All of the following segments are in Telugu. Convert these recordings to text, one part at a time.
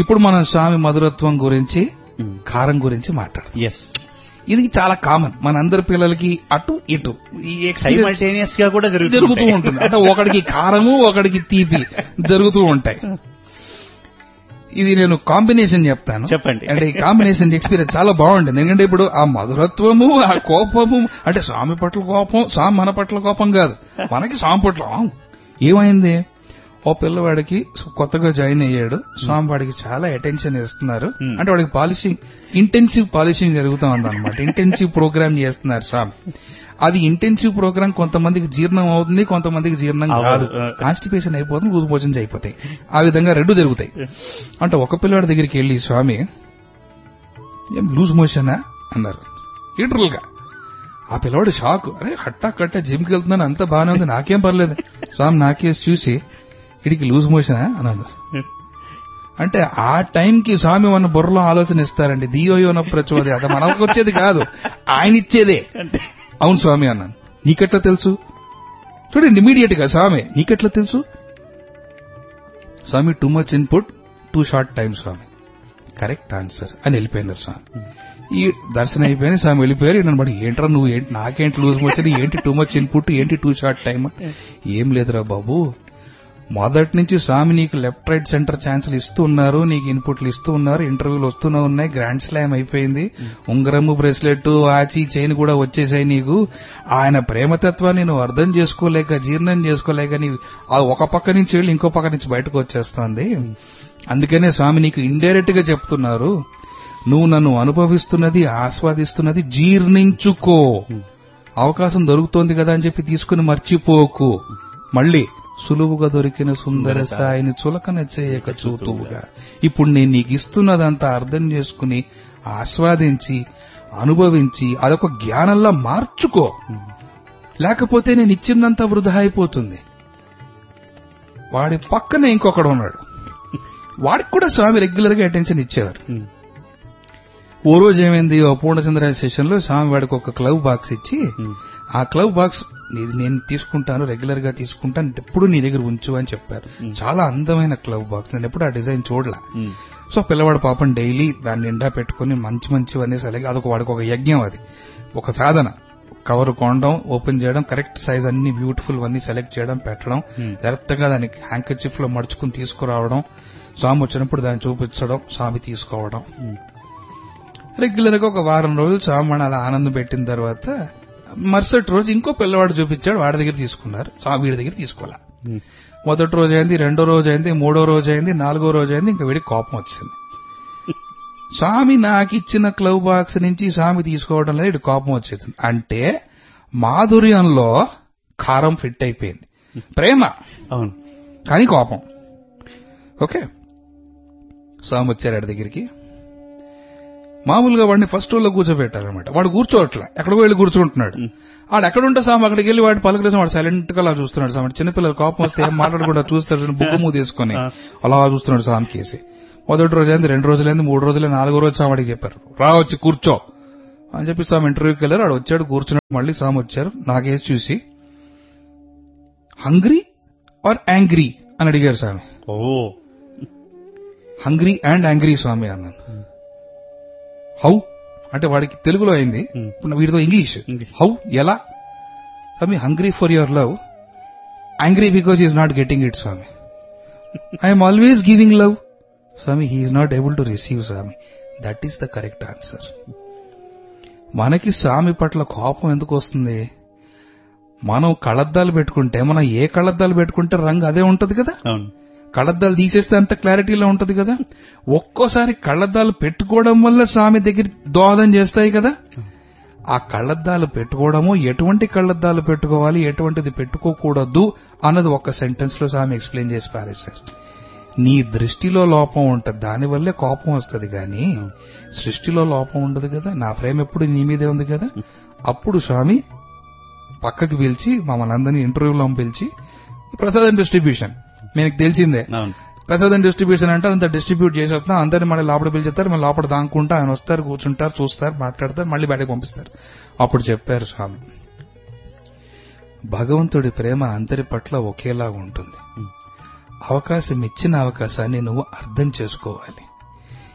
ఇప్పుడు మనం స్వామి మధురత్వం గురించి కారం గురించి మాట్లాడదాం ఎస్ ఇది చాలా కామన్ మన అందరి పిల్లలకి అటు ఇటు ఈ experience సైమల్టేనియస్ గా కూడా జరుగుతూ జరుగుతూ ఉంటుంది అంటే ఒకడికి కారము ఒకడికి తీపి జరుగుతూ ఉంటాయి ఇది నేను కాంబినేషన్ చెప్తాను చెప్పండి. అంటే ఈ కాంబినేషన్ ఎక్స్పీరియన్స్ చాలా బాగుంటుంది ఎందుకంటే ఇప్పుడు ఆ మధురత్వము ఆ కోపము అంటే స్వామి పట్ల కోపం స్వామి మన పట్ల కోపం కాదు మనకి స్వామి పట్ల ఆ, ఏమైంది ఓ పిల్లవాడికి కొత్తగా జాయిన్ అయ్యాడు స్వామి వాడికి చాలా అటెన్షన్ ఇస్తున్నారు Hmm. అంటే వాడికి పాలిషింగ్ ఇంటెన్సివ్ పాలిషింగ్ జరుగుతూ ఉంది అనమాట ఇంటెన్సివ్ ప్రోగ్రామ్ చేస్తున్నారు స్వామి అది ఇంటెన్సివ్ ప్రోగ్రామ్ కొంతమందికి జీర్ణం అవుతుంది కొంతమందికి జీర్ణం అవ్వదు. కాదు కాన్స్టిపేషన్ అయిపోతుంది లూజ్ మోషన్స్ అయిపోతాయి ఆ విధంగా రెండు జరుగుతాయి అంటే ఒక పిల్లవాడి దగ్గరికి వెళ్ళి స్వామి ఏం లూజ్ మోషనా అన్నారు లిటరల్ గా ఆ పిల్లవాడు షాక్ అరే హట్టా కట్ట జిమ్కి వెళ్తున్నాను అంత బాగానే ఉంది నాకేం పర్లేదు స్వామి నాకేసి చూసి ఇడికి లూజ్ మోషనా అన్నాడు అంటే ఆ టైంకి స్వామి మన బుర్రలో ఆలోచన ఇస్తారండి దియోయోన ప్రచోది అది మనకు వచ్చేది కాదు ఆయన ఇచ్చేదే అవును స్వామి అన్నాను నీకెట్లా తెలుసు చూడండి ఇమీడియట్ గా స్వామి నీకెట్లా తెలుసు స్వామి too much input too short time స్వామి కరెక్ట్ ఆన్సర్ అని వెళ్ళిపోయినారు స్వామి ఈ దర్శనం అయిపోయింది స్వామి వెళ్ళిపోయారు నన్ను మరి ఏంట్రా నువ్వు ఏంటి నాకేంటి లూజ్ మోషన్ ఏంటి టూ మచ్ ఇన్పుట్ ఏంటి టూ షార్ట్ టైం ఏం లేదురా బాబు మొదటి నుంచి స్వామి నీకు లెఫ్ట్ రైట్ సెంటర్ ఛాన్సులు ఇస్తూ ఉన్నారు నీకు ఇన్పుట్లు ఇస్తూ ఉన్నారు ఇంటర్వ్యూలు వస్తూనే ఉన్నాయి గ్రాండ్ స్లామ్ అయిపోయింది ఉంగరము బ్రేస్లెట్ ఆచి చైన్ కూడా వచ్చేసాయి నీకు ఆయన ప్రేమతత్వాన్ని నువ్వు అర్థం చేసుకోలేక జీర్ణం చేసుకోలేక నీ ఆ ఒక పక్క నుంచి వెళ్ళి ఇంకో పక్క నుంచి బయటకు వచ్చేస్తోంది అందుకనే స్వామి నీకు ఇండైరెక్ట్ గా చెప్తున్నారు నువ్వు నన్ను అనుభవిస్తున్నది ఆస్వాదిస్తున్నది జీర్ణించుకో అవకాశం దొరుకుతోంది కదా అని చెప్పి తీసుకుని మర్చిపోకు మళ్ళీ సులువుగా దొరికిన సుందర సాయిని చులకన చేయక చూతువుగా ఇప్పుడు నేను నీకు ఇస్తున్నదంతా అర్థం చేసుకుని ఆస్వాదించి అనుభవించి అదొక జ్ఞానంలా మార్చుకో లేకపోతే నేను ఇచ్చిందంతా వృధా అయిపోతుంది వాడి పక్కనే ఇంకొకడు ఉన్నాడు వాడికి కూడా స్వామి రెగ్యులర్ గా అటెన్షన్ ఇచ్చేవారు ఓ రోజు ఏమైంది ఓ పూర్ణచంద్ర సెషన్ లో స్వామి వాడికి ఒక క్లవ్ బాక్స్ ఇచ్చి ఆ క్లవ్ బాక్స్ ఇది నేను తీసుకుంటాను రెగ్యులర్ గా తీసుకుంటాను ఎప్పుడు నీ దగ్గర ఉంచు అని చెప్పారు చాలా అందమైన క్లవ్ బాక్స్ నేను ఎప్పుడు ఆ డిజైన్ చూడలా సో పిల్లవాడు పాపం డైలీ దాన్ని నిండా పెట్టుకుని మంచి మంచివన్నీ సెలెక్ట్ అదొక వాడికి ఒక యజ్ఞం అది ఒక సాధన కవర్ కొనడం ఓపెన్ చేయడం కరెక్ట్ సైజ్ అన్ని బ్యూటిఫుల్ అన్ని సెలెక్ట్ చేయడం పెట్టడం జాగ్రత్తగా దానికి హ్యాంకర్చిఫ్ లో మడుచుకుని తీసుకురావడం స్వామి వచ్చినప్పుడు దాన్ని చూపించడం స్వామి తీసుకోవడం రెగ్యులర్ గా ఒక వారం రోజులు స్వామి మన అలా ఆనందం పెట్టిన తర్వాత మరుసటి రోజు ఇంకో పిల్లవాడు చూపించాడు వాడి దగ్గర తీసుకున్నారు స్వామి వీడి దగ్గర తీసుకోవాలా మొదటి రోజు అయింది రెండో రోజు అయింది మూడో రోజు అయింది నాలుగో రోజు అయింది ఇంకా వీడికి కోపం వచ్చింది స్వామి నాకు ఇచ్చిన క్లవ్ బాక్స్ నుంచి స్వామి తీసుకోవడం లేదు ఇటు కోపం వచ్చేసింది అంటే మాధుర్యంలో కారం ఫిట్ అయిపోయింది ప్రేమ అవును కానీ కోపం ఓకే స్వామి వచ్చారు ఆడి దగ్గరికి మామూలుగా వాడిని ఫస్ట్ రోల్లో కూర్చోబెట్టారనమాట వాడు కూర్చోవట్లే ఎక్కడికో వెళ్ళి కూర్చుంటున్నాడు వాడు ఎక్కడుంటే సామ్ అక్కడికి వెళ్ళి వాడు పలకరేసి వాడు సైలెంట్ గా అలా చూస్తున్నాడు సామ్ చిన్నపిల్లలు కోపం వస్తే ఏం మాట్లాడకుండా చూస్తాడు బుక్కు మూ తీసుకొని అలా చూస్తున్నాడు సామ్ కేసి మొదటి రోజు అయింది రెండు రోజులైంది మూడు రోజులు నాలుగో రోజు సామ్ వాడికి చెప్పారు రా వచ్చి కూర్చో అని చెప్పి సామ్ ఇంటర్వ్యూకి వెళ్ళారు వాడు వచ్చాడు కూర్చున్నాడు మళ్ళీ సామ్ వచ్చారు నాకేసి చూసి హంగ్రీ ఆర్ యాంగ్రీ అని అడిగారు స్వామి ఓ హంగ్రీ అండ్ యాంగ్రీ స్వామి అన్నాను హౌ అంటే వాడికి తెలుగులో అయింది Hmm. ఇప్పుడు వీడితో ఇంగ్లీష్ English. హౌ ఎలా స్వామి hungry for your love angry because is not getting it స్వామి ఐఎమ్ ఆల్వేస్ గివింగ్ లవ్ స్వామి he is not able to receive స్వామి that is the correct answer మనకి స్వామి పట్ల కోపం ఎందుకు వస్తుంది మనం కళ్ళద్దాలు పెట్టుకుంటే మనం ఏ కళ్ళద్దాలు పెట్టుకుంటే రంగు అదే ఉంటది కదా అవును కళ్ళద్దాలు తీసేస్తే అంత క్లారిటీలో ఉంటది కదా ఒక్కోసారి కళ్ళద్దాలు పెట్టుకోవడం వల్ల స్వామి దగ్గర దోహదం చేస్తాయి కదా ఆ కళ్ళద్దాలు పెట్టుకోవడము ఎటువంటి కళ్ళద్దాలు పెట్టుకోవాలి ఎటువంటిది పెట్టుకోకూడదు అన్నది ఒక్క సెంటెన్స్ లో స్వామి ఎక్స్ప్లెయిన్ చేసి పారేశారు నీ దృష్టిలో లోపం ఉంటది దానివల్లే కోపం వస్తది గాని సృష్టిలో లోపం ఉండదు కదా నా ప్రేమ ఎప్పుడు నీ మీదే ఉంది కదా అప్పుడు స్వామి పక్కకి పిలిచి మమ్మల్ని అందరినీ ఇంటర్వ్యూలో పిలిచి ప్రసాదం డిస్ట్రిబ్యూషన్ మీకు తెలిసిందే అవును ప్రసాదం డిస్ట్రిబ్యూషన్ అంటే అంత డిస్ట్రిబ్యూట్ చేసేస్తున్నాం అందరిని మళ్ళీ లోపల పిలిచేస్తారు మళ్ళీ లోపల దాక్కుంటా ఆయన వస్తారు కూర్చుంటారు చూస్తారు మాట్లాడతారు మళ్ళీ బయటకు పంపిస్తారు అప్పుడు చెప్పారు స్వామి భగవంతుడి ప్రేమ అందరి పట్ల ఒకేలా ఉంటుంది అవకాశం ఇచ్చిన అవకాశాన్ని నువ్వు అర్థం చేసుకోవాలి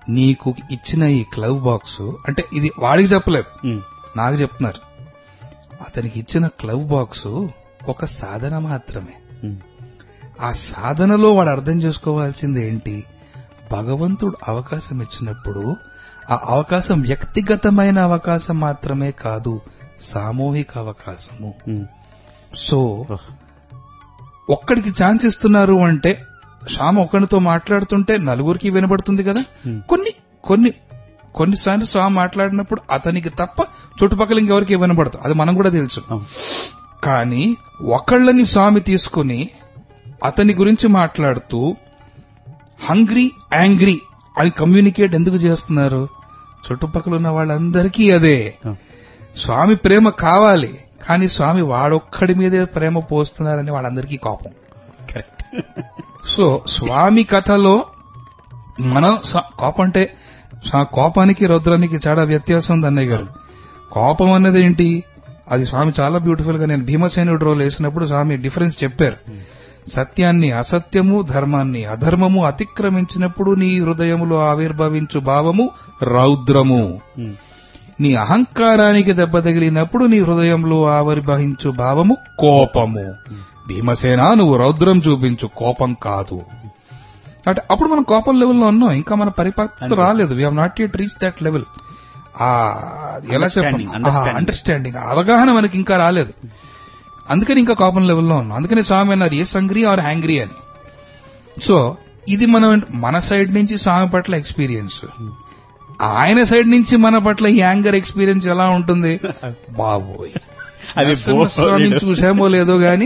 నీకు ఇచ్చిన ఈ క్లవ్ బాక్స్ అంటే ఇది వాడికి చెప్పలేదు ఉమ్, నాకు చెప్తున్నారు అతనికి ఇచ్చిన క్లవ్ బాక్స్ ఒక సాధన మాత్రమే ఉమ్, ఆ సాధనలో వాడు అర్థం చేసుకోవాల్సింది ఏంటి భగవంతుడు అవకాశం ఇచ్చినప్పుడు ఆ అవకాశం వ్యక్తిగతమైన అవకాశం మాత్రమే కాదు సామూహిక అవకాశము ఉమ్. సో ఓహ్, ఒక్కడికి ఛాన్స్ ఇస్తున్నారు అంటే శ్యామ ఒకరితో మాట్లాడుతుంటే నలుగురికి వినబడుతుంది కదా Hmm. కొన్ని కొన్ని కొన్నిసార్లు స్వామి మాట్లాడినప్పుడు అతనికి తప్ప చుట్టుపక్కల ఇంకెవరికి వినబడదు అది మనం కూడా తెలుసు అవును. కానీ ఒకళ్ళని స్వామి తీసుకుని అతని గురించి మాట్లాడుతూ హంగ్రీ యాంగ్రీ అని కమ్యూనికేట్ ఎందుకు చేస్తున్నారు చుట్టుపక్కల ఉన్న వాళ్ళందరికీ అదే అవును. స్వామి ప్రేమ కావాలి కానీ స్వామి వాడొక్కడి మీదే ప్రేమ పోస్తున్నారని వాళ్ళందరికీ కోపం కరెక్ట్ సో స్వామి కథలో మనం స్వ- కోపం అంటే స్వా- కోపానికి రౌద్రానికి చాలా వ్యత్యాసం ఉంది అన్నయ్య గారు కోపం అన్నది ఏంటి అది స్వామి చాలా బ్యూటిఫుల్ గా నేను భీమసేనుడు రోల్ వేసినప్పుడు స్వామి డిఫరెన్స్ చెప్పారు సత్యాన్ని అసత్యము ధర్మాన్ని అధర్మము అతిక్రమించినప్పుడు నీ హృదయములో ఆవిర్భవించు భావము రౌద్రము ఉమ్, నీ అహంకారానికి దెబ్బ తగిలినప్పుడు నీ హృదయంలో ఆవిర్భవించు భావము కోపము భీమసేన నువ్వు రౌద్రం చూపించు కోపం కాదు అంటే అప్పుడు మనం కోపం లెవెల్లో ఉన్నాం ఇంకా మన పరిపక్వత అంతే. రాలేదు we have not yet reach that level ఆ ఎలా Understanding, understanding. అండర్స్టాండింగ్ అవగాహన మనకి ఇంకా రాలేదు అందుకని ఇంకా కోపం లెవెల్లో ఉన్నాం అందుకని స్వామి అన్నారు ఏ సంగ్రీ ఆర్ హ్యాంగ్రీ అని సో ఇది మనం మన సైడ్ నుంచి స్వామి పట్ల ఎక్స్పీరియన్స్ ఆయన సైడ్ నుంచి మన పట్ల ఈ యాంగర్ ఎక్స్పీరియన్స్ ఎలా ఉంటుంది బాబోయ్ అది నరసింహస్వామిని బోలెడు. చూసామో లేదో గాని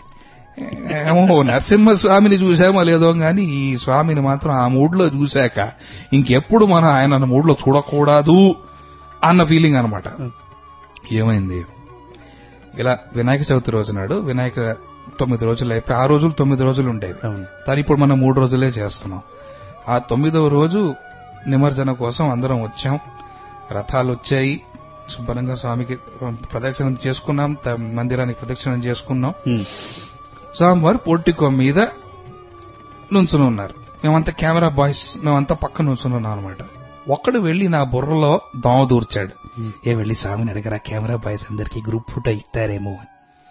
ఏమో నరసింహస్వామిని చూసామో లేదో గాని ఈ స్వామిని మాత్రం ఆ మూడ్లో చూశాక ఇంకెప్పుడు మనం ఆయన మూడ్లో చూడకూడదు అన్న ఫీలింగ్ అన్నమాట ఏమైంది ఇలా వినాయక చవితి రోజు నాడు వినాయక తొమ్మిది రోజులు అయిపోయి ఆ రోజులు తొమ్మిది రోజులు ఉండేవి అవును. కానీ ఇప్పుడు మనం మూడు రోజులే చేస్తున్నాం ఆ తొమ్మిదవ రోజు నిమజ్జన కోసం అందరం వచ్చాం రథాలు వచ్చాయి శుభ్రంగా స్వామికి ప్రదక్షిణం చేసుకున్నాం త- మందిరానికి ప్రదక్షిణం చేసుకున్నాం ఉమ్, స్వామివారు పోర్టికో మీద నుంచుని ఉన్నారు మేమంతా కెమెరా బాయ్స్ మేమంతా పక్కన నుంచుని ఉన్నాం అనమాట ఒక్కడు వెళ్లి నా బుర్రలో దోమ దూర్చాడు Hmm. ఏ వెళ్లి స్వామిని అడగరా కెమెరా బాయ్స్ అందరికి గ్రూప్ ఫోటో ఇస్తారేమో అని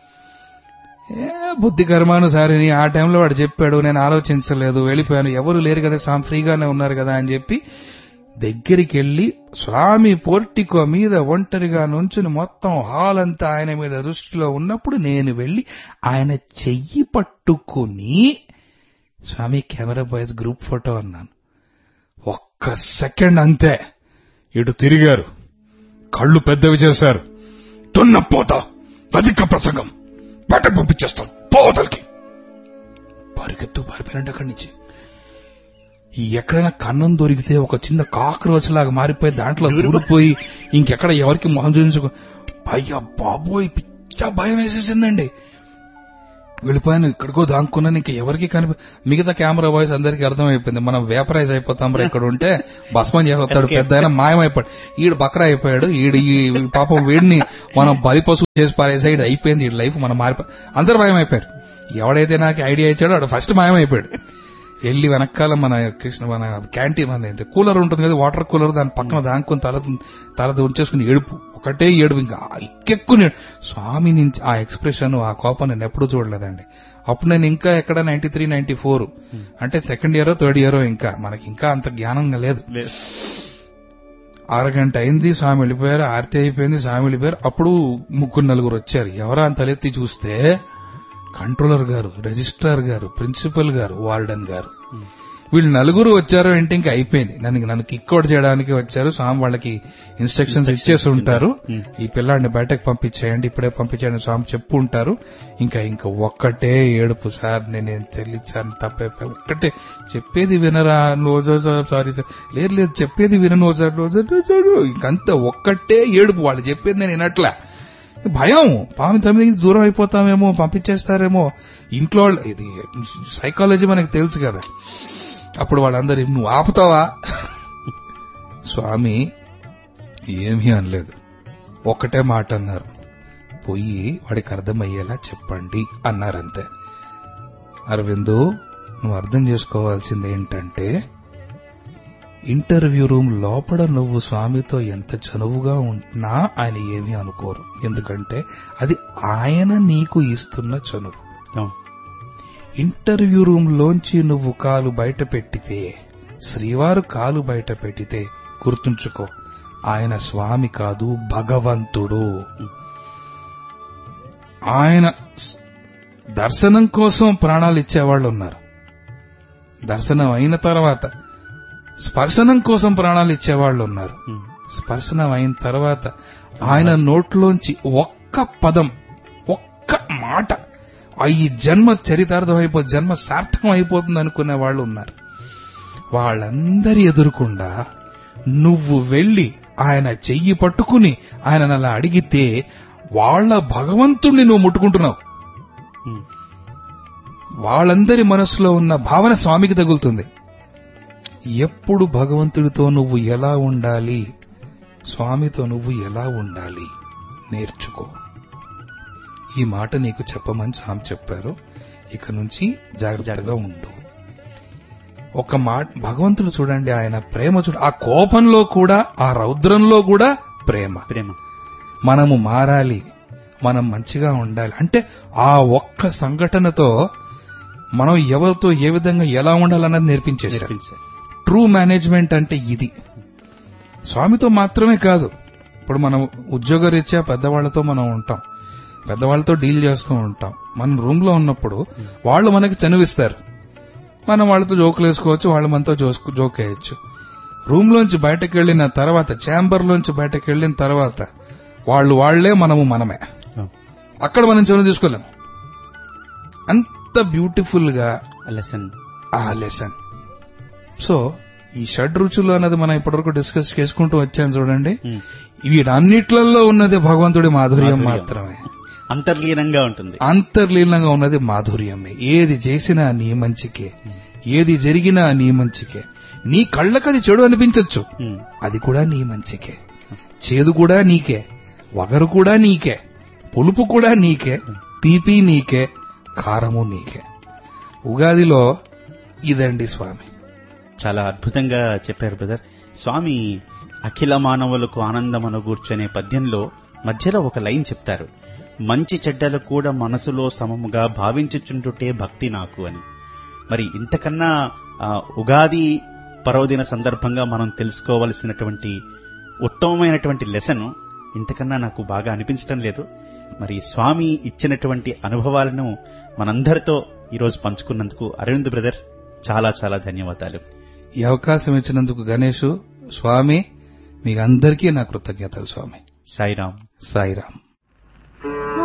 ఏ బుద్ధి కర్మానుసారిని ఆ టైంలో వాడు చెప్పాడు నేను ఆలోచించలేదు వెళ్ళిపోయాను ఎవరు లేరు కదా స్వామి ఫ్రీగానే ఉన్నారు కదా అని చెప్పి దగ్గరికి వెళ్లి స్వామి పోర్టికో మీద ఒంటరిగా నుంచుని మొత్తం హాల్ అంతా ఆయన మీద దృష్టిలో ఉన్నప్పుడు నేను వెళ్లి ఆయన చెయ్యి పట్టుకుని స్వామి కెమెరా బాయ్స్ గ్రూప్ ఫోటో అన్నాను ఒక్క సెకండ్ అంతే ఇటు తిరిగారు కళ్ళు పెద్దవి చేశారు తున్నపోత అధిక ప్రసంగం బయటకు పంపించేస్తాం పోవతలకి పరిగెత్తు పారిపోయినండి అక్కడి నుంచి ఈ ఎక్కడైనా కన్నం దొరికితే ఒక చిన్న కాక్రోచ్ లాగా మారిపోయి దాంట్లో దూరిపోయి ఇంకెక్కడ ఎవరికి మొహం చూపించుకో అయ్యా బాబోయ్ పిచ్చ భయం వేసేసిందండి వెళ్ళిపోయాను ఇక్కడికో దాక్కున్నాను ఇంకా ఎవరికి కనిపి మిగతా కెమెరా వాయిస్ అందరికీ అర్థమైపోయింది మనం వేపరైజ్ అయిపోతాం రా ఇక్కడ ఉంటే భస్మం చేసేస్తాడు Escape. పెద్ద ఆయన మాయమైపోయాడు ఈడు బక్రా అయిపోయాడు ఈడు ఈ పాపం వీడిని మనం బలి పశువు చేసి పారేసే ఈడు అయిపోయింది ఈ లైఫ్ మనం మారిపో అందరు మాయమైపోయారు ఎవడైతే నాకు ఐడియా ఇచ్చాడో వాడు ఫస్ట్ మాయమైపోయాడు వెళ్ళి వెనకాల మన కృష్ణ మన క్యాంటీన్ అనేది కూలర్ ఉంటుంది కదా వాటర్ కూలర్ దాని పక్కన దాంకొని తల తల ఉంచేసుకుని ఏడుపు ఒకటే ఏడుపు ఇంకా ఎక్కెక్కుని స్వామి నుంచి ఆ ఎక్స్ప్రెషన్ ఆ కోపం నేను ఎప్పుడూ చూడలేదండి అప్పుడు నేను ఇంకా ఎక్కడ నైన్టీ త్రీ నైన్టీ ఫోర్ అంటే సెకండ్ ఇయర్ థర్డ్ ఇయర్ ఇంకా మనకి ఇంకా అంత జ్ఞానం లేదు లేదు. అరగంట అయింది స్వామి వెళ్ళిపోయారు ఆరతి అయిపోయింది స్వామి వెళ్ళిపోయారు అప్పుడు ముగ్గురు నలుగురు వచ్చారు ఎవరా అని తలెత్తి చూస్తే కంట్రోలర్ గారు రిజిస్ట్రార్ గారు ప్రిన్సిపల్ గారు వార్డెన్ గారు ఉమ్, వీళ్ళు నలుగురు వచ్చారు అంటే ఇంకా అయిపోయింది నన్ను నన్ను కిక్అవుట్ చేయడానికి వచ్చారు స్వామి వాళ్ళకి ఇన్స్ట్రక్షన్స్ ఇచ్చేసి ఉంటారు ఉమ్. ఈ పిల్లాడిని బయటకు పంపించేయండి ఇప్పుడే పంపించండి స్వామి చెప్పు ఉంటారు ఇంకా ఇంకా ఒక్కటే ఏడుపు సార్ నేనేం తెలియదు సార్ తప్పైపోయి ఒక్కటే చెప్పేది వినరా రోజు సారీ సార్ లేదు లేదు చెప్పేది వినను సార్ రోజు ఇంకంత ఒక్కటే ఏడుపు వాళ్ళు చెప్పేది నేను వినట్లా భయం పాము తొమ్మిది దూరం అయిపోతామేమో పంపించేస్తారేమో ఇంట్లో వాళ్ళ- ఇది సైకాలజీ మనకి తెలుసు కదా అప్పుడు వాళ్ళందరూ నువ్వు ఆపుతావా స్వామి ఏమీ అనలేదు ఒక్కటే మాట అన్నారు పోయి వాడికి అర్థమయ్యేలా చెప్పండి అన్నారంతే అరవిందు నువ్వు అర్థం చేసుకోవాల్సింది ఏంటంటే ఇంటర్వ్యూ రూమ్ లోపల నువ్వు స్వామితో ఎంత చనువుగా ఉంటున్నా ఆయన ఏమీ అనుకోరు ఎందుకంటే అది ఆయన నీకు ఇస్తున్న చనువు అవును. ఇంటర్వ్యూ రూమ్ లోంచి నువ్వు కాలు బయట పెట్టితే శ్రీవారు కాలు బయట పెట్టితే గుర్తుంచుకో ఆయన స్వామి కాదు భగవంతుడు ఆయన స్- దర్శనం కోసం ప్రాణాలు ఇచ్చేవాళ్ళు ఉన్నారు దర్శనం అయిన తర్వాత స్పర్శనం కోసం ప్రాణాలు ఇచ్చేవాళ్ళు ఉన్నారు ఉమ్. స్పర్శనం అయిన తర్వాత ఆయన నోట్లోంచి ఒక్క పదం ఒక్క మాట ఆ ఈ జన్మ చరితార్థం అయిపో జన్మ సార్థకం అయిపోతుంది అనుకునే వాళ్ళు ఉన్నారు వాళ్ళందరి ఎదురుకుండా నువ్వు వెళ్లి ఆయన చెయ్యి పట్టుకుని ఆయన అలా అడిగితే వాళ్ళ భగవంతుణ్ణి నువ్వు ముట్టుకుంటున్నావు ఉమ్. వాళ్ళందరి మనసులో ఉన్న భావన స్వామికి తగులుతుంది ఎప్పుడు భగవంతుడితో నువ్వు ఎలా ఉండాలి స్వామితో నువ్వు ఎలా ఉండాలి నేర్చుకో ఈ మాట నీకు చెప్పమని స్వామి చెప్పారు ఇక నుంచి జాగ్రత్తగా ఉండు ఒక మాట భగవంతుడు చూడండి ఆయన ప్రేమ చూడ ఆ కోపంలో కూడా ఆ రౌద్రంలో కూడా ప్రేమ ప్రేమ మనము మారాలి మనం మంచిగా ఉండాలి అంటే ఆ ఒక్క సంఘటనతో మనం ఎవరితో ఏ విధంగా ఎలా ఉండాలన్నది నేర్పించేశారు నేర్పించారు ట్రూ మేనేజ్మెంట్ అంటే ఇది స్వామితో మాత్రమే కాదు ఇప్పుడు మనం ఉద్యోగరీత్యా పెద్దవాళ్లతో మనం ఉంటాం పెద్దవాళ్లతో డీల్ చేస్తూ ఉంటాం మనం రూమ్ లో ఉన్నప్పుడు వాళ్ళు మనకి చనువిస్తారు మనం వాళ్ళతో జోకులు వేసుకోవచ్చు వాళ్ళు మనతో జోక్ జోక్ వేయచ్చు రూమ్ లోంచి బయటకు వెళ్లిన తర్వాత ఛాంబర్ లోంచి బయటకు వెళ్లిన తర్వాత వాళ్ళు వాళ్లే మనము మనమే అవును. అక్కడ మనం చనువు తీసుకోలేం అంత బ్యూటిఫుల్ గా లెసన్ ఆ లెసన్ సో ఈ షడ్ రుచులు అన్నది మనం ఇప్పటివరకు డిస్కస్ చేసుకుంటూ వచ్చాం చూడండి ఉమ్. వీటన్నిట్లలో ఉన్నది భగవంతుడి మాధుర్యం మాధుర్యం. మాత్రమే అంతర్లీనంగా ఉంటుంది అంతర్లీనంగా ఉన్నది మాధుర్యమే ఏది చేసినా నీ మంచికే ఏది జరిగినా నీ మంచికే నీ కళ్ళకది చెడు అనిపించొచ్చు ఉమ్. అది కూడా నీ మంచికే చేదు కూడా నీకే వగరు కూడా నీకే పులుపు కూడా నీకే తీపి నీకే కారము నీకే ఉగాదిలో ఇదండి స్వామి చాలా అద్భుతంగా చెప్పారు బ్రదర్ స్వామి అఖిల మానవులకు ఆనందమను కూర్చొనే పద్యంలో మధ్యలో ఒక లైన్ చెప్తారు మంచి చెడ్డలు కూడా మనసులో సమముగా భావించుచుండుటే భక్తి నాకు అని మరి ఇంతకన్నా ఆ, ఉగాది పర్వదిన సందర్భంగా మనం తెలుసుకోవలసినటువంటి ఉత్తమమైనటువంటి లెసన్ ఇంతకన్నా నాకు బాగా అనిపించడం లేదు మరి స్వామి ఇచ్చినటువంటి అనుభవాలను మనందరితో ఈరోజు పంచుకున్నందుకు అరవింద్ బ్రదర్ చాలా చాలా ధన్యవాదాలు ఈ అవకాశం ఇచ్చినందుకు గణేషు స్వామి మీకు అందరికీ నా కృతజ్ఞతలు స్వామి సాయిరామ్ సాయిరాం ఓ